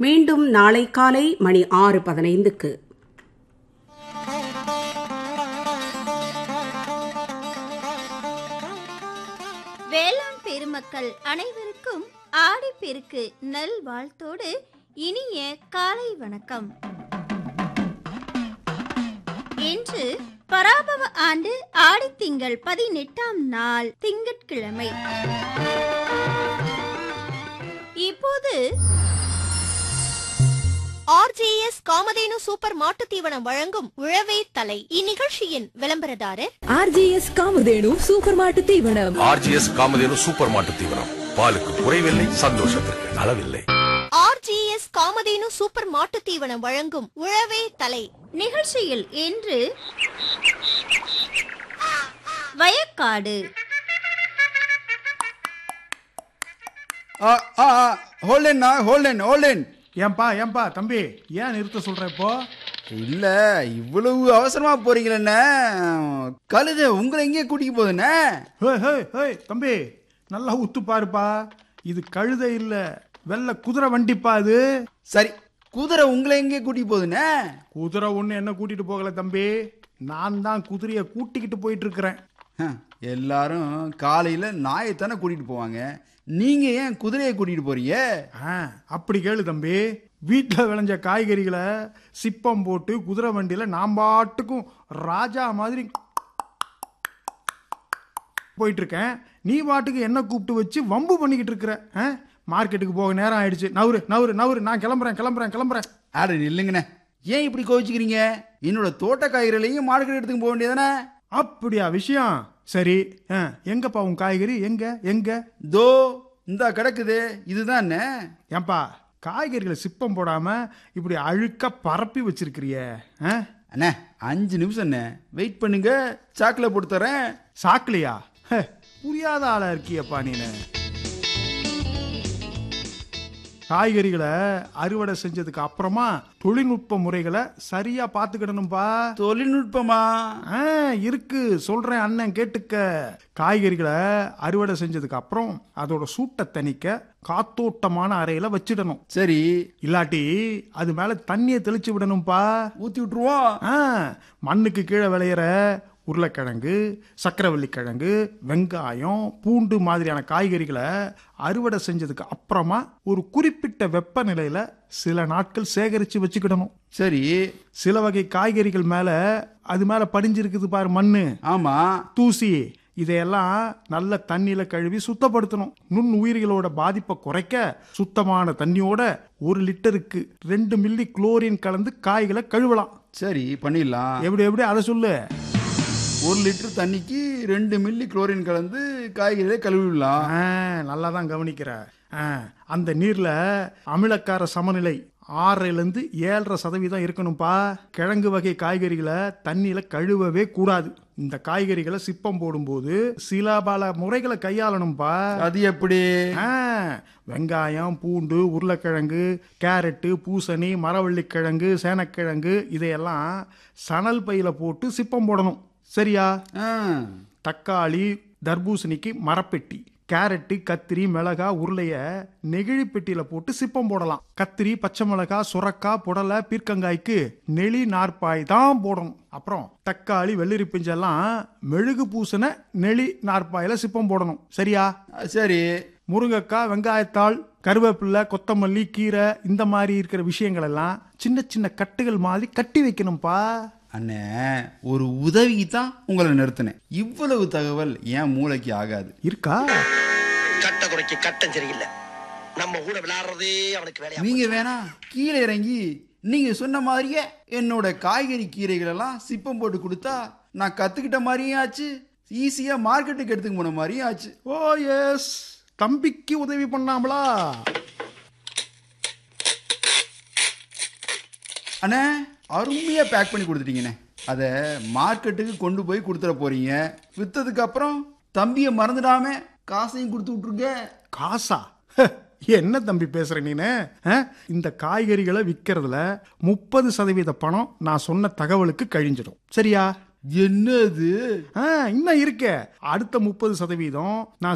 மீண்டும் நாளை காலை மணி ஆறு பதினைந்துக்கு வேளாண் பெருமக்கள் அனைவருக்கும் ஆடிப்பெருக்கு நல்வாழ்த்தோடு இனிய காலை வணக்கம் இன்று பராபவ ஆண்டு ஆடித்திங்கள் பதினெட்டாம் நாள் திங்கட்கிழமை இப்போது ஆர்ஜேஎஸ் காமதேனு சூப்பர் மாட்டுத் தீவனம் வழங்கும் உழவே தலை இந்நிகழ்ச்சியின் விளம்பரதாரர் ஆர்ஜிஎஸ் காமதேனு சூப்பர் மாட்டு தீவனம் ஆர்ஜிஎஸ் காமதேனு சூப்பர் மாட்டு தீவனம் பாலுக்கு குறைவில்லை சந்தோஷத்திற்கு அளவில்லை ஆர்ஜிஎஸ் காமதேனு சூப்பர் மாட்டுத் தீவனம் வழங்கும் உழவே தலை நிகழ்ச்சியில் இன்று வயக்காடு ஹோல்டேன் ஹோல்டேன் ஹோல்டேன் ஏன்பா ஏன்பா தம்பி ஏன் நிறுத்த சொல்ற இப்போ இல்ல இவ்வளவு அவசரமா போறீங்களே கழுத உங்களை எங்கேயே கூட்டிட்டு போகுதுண்ணே ஹே ஹே ஹே தம்பி நல்லா உத்து பாருப்பா இது கழுதை இல்ல வெள்ளை குதிரை வண்டிப்பா இது சரி குதிரை உங்களை எங்கேயே கூட்டிட்டு போகுதுண்ணே குதிரை ஒண்ணு என்ன கூட்டிட்டு போகல தம்பி நான் தான் குதிரைய கூட்டிக்கிட்டு போயிட்டு இருக்கிறேன் ஹம், எல்லாரும் காலையில நாயைத்தானே கூட்டிட்டு போவாங்க நீங்க ஏன் குதிரையை கூட்டிட்டு போறீங்க ஆ, அப்படி கேளு தம்பி வீட்டில் விளைஞ்ச காய்கறிகளை சிப்பம் போட்டு குதிரை வண்டியில நான் பாட்டுக்கும் ராஜா மாதிரி போயிட்டு இருக்கேன் நீ பாட்டுக்கு என்ன கூப்பிட்டு வச்சு வம்பு பண்ணிக்கிட்டு இருக்கிற ஆ? மார்க்கெட்டுக்கு போக நேரம் ஆயிடுச்சு நவுரு நவுரு நவுரு நான் கிளம்புறேன் கிளம்புறேன் கிளம்புறேன் ஆட இல்லைங்கண்ணே ஏன் இப்படி கோவிச்சுக்கிறீங்க என்னோட தோட்ட காய்கறிகளையும் மார்க்கெட் எடுத்துக்கு போக வேண்டியதானே அப்படியா விஷயம் சரி ஆ, எங்கப்பா உன் காய்கறி எங்க எங்க தோ இந்தா கிடக்குது இதுதானே ஏன்பா காய்கறிகளை சிப்பம் போடாம இப்படி அழுக்க பரப்பி வச்சிருக்கிறிய ஆ? அண்ணே அஞ்சு நிமிஷம் அண்ணே வெயிட் பண்ணுங்க சாக்கில் போட்டு தரேன் சாக்கலையா ஹே, புரியாத ஆளா இருக்கியப்பா நீனு காய்கறிகளை அறுவடை செஞ்சதுக்கு அப்புறமா தொழில்நுட்ப முறைகளை சரியா பாத்துக்கிடணும்பா தொழில்நுட்பமா ஆ, இருக்கு சொல்றேன் அண்ணன் கேட்டுக்க காய்கறிகளை அறுவடை செஞ்சதுக்கு அப்புறம் அதோட சூட்டை தணிக்க காத்தோட்டமான அறையில வச்சிடணும் சரி இல்லாட்டி அது மேல தண்ணியை தெளிச்சு விடணும்பா ஊத்தி விட்டுருவோம் ஆ, மண்ணுக்கு கீழே விளையிற உருளைக்கிழங்கு சக்கரவள்ளி கிழங்கு வெங்காயம் பூண்டு மாதிரியான காய்கறிகளை அறுவடை செஞ்சதுக்கு அப்புறமா ஒரு குறிப்பிட்ட வெப்பநிலையில சில நாட்கள் சேகரித்து வச்சுக்கிடணும் சரி சில வகை காய்கறிகள் மேல அது மேல படிஞ்சிருக்குது பாரு மண்ணு ஆமா தூசி இதையெல்லாம் நல்ல தண்ணியில கழுவி சுத்தப்படுத்தணும் நுண் உயிரிகளோட பாதிப்பை குறைக்க சுத்தமான தண்ணியோட ஒரு லிட்டருக்கு ரெண்டு மில்லி குளோரின் கலந்து காய்களை கழுவலாம் சரி பண்ணிடலாம் எப்படி எப்படி அதை சொல்லு ஒரு லிட்டர் தண்ணிக்கு ரெண்டு மில்லி குளோரின் கலந்து காய்கறிகளை கழுவிடலாம் ஆ, நல்லா தான் கவனிக்கிற ஆ, அந்த நீர்ல அமிலக்கார சமநிலை ஆறிலிருந்து ஏழரை சதவீதம் இருக்கணும்ப்பா கிழங்கு வகை காய்கறிகளை தண்ணியில கழுவவே கூடாது இந்த காய்கறிகளை சிப்பம் போடும்போது சில பல முறைகளை கையாளணும்பா அது எப்படி ஆ, வெங்காயம் பூண்டு உருளைக்கிழங்கு கேரட்டு பூசணி மரவள்ளிக்கிழங்கு சேனக்கிழங்கு இதையெல்லாம் சணல் பையில போட்டு சிப்பம் போடணும் சரியா ஆ, தக்காளி தர்பூசணிக்கு மரப்பெட்டி கேரட்டு கத்திரி மிளகா உருளைய நெகிழி பெட்டியில போட்டு சிப்பம் போடலாம் கத்திரி பச்சை மிளகா சுரக்கா புடலை பீர்க்கங்காய்க்கு நெளி நாற்பாய் தான் போடணும் அப்புறம் தக்காளி வெள்ளரி பிஞ்செல்லாம் மெழுகு பூசண நெளி நாற்பாயில சிப்பம் போடணும் சரியா சரி முருங்கைக்காய் வெங்காயத்தாள் கருவேப்பிலை கொத்தமல்லி கீரை இந்த மாதிரி இருக்கிற விஷயங்கள் எல்லாம் சின்ன சின்ன கட்டுகள் மாதிரி கட்டி வைக்கணும்ப்பா அண்ணே ஒரு உதவிக்கு தான் உங்களை நிறுத்தினேன் இவ்வளவு தகவல் என் மூளைக்கு ஆகாது இருக்கா கட்ட குறைக்கு கட்டம் சரியில்லை நம்ம கூட விளையாடுறதே அவனுக்கு வேலையா நீங்க வேணா கீழே இறங்கி நீங்க சொன்ன மாதிரியே என்னோட காய்கறி கீரைகள் எல்லாம் சிப்பம் போட்டு கொடுத்தா நான் கத்துக்கிட்ட மாதிரியும் ஆச்சு ஈஸியா மார்க்கெட்டுக்கு எடுத்துக்க போன மாதிரியும் ஆச்சு ஓ எஸ் தம்பிக்கு உதவி பண்ணாமலா அண்ணே அருமையா பேக் பண்ணி கொடுத்துட்டீங்கண்ணே அதை மார்க்கெட்டுக்கு கொண்டு போய் கொடுத்துட போறீங்க வித்ததுக்கு அப்புறம் தம்பியை மறந்துடாம காசையும் கொடுத்து விட்டுருங்க காசா ஹ, என்ன தம்பி பேசுற நீனு ஆ? இந்த காய்கறிகளை விற்கிறதுல முப்பது சதவீத பணம் நான் சொன்ன தகவலுக்கு கழிஞ்சிடும் சரியா என்னது ஆ, இன்னும் இருக்கே அடுத்த முப்பது சதவீதம் நான்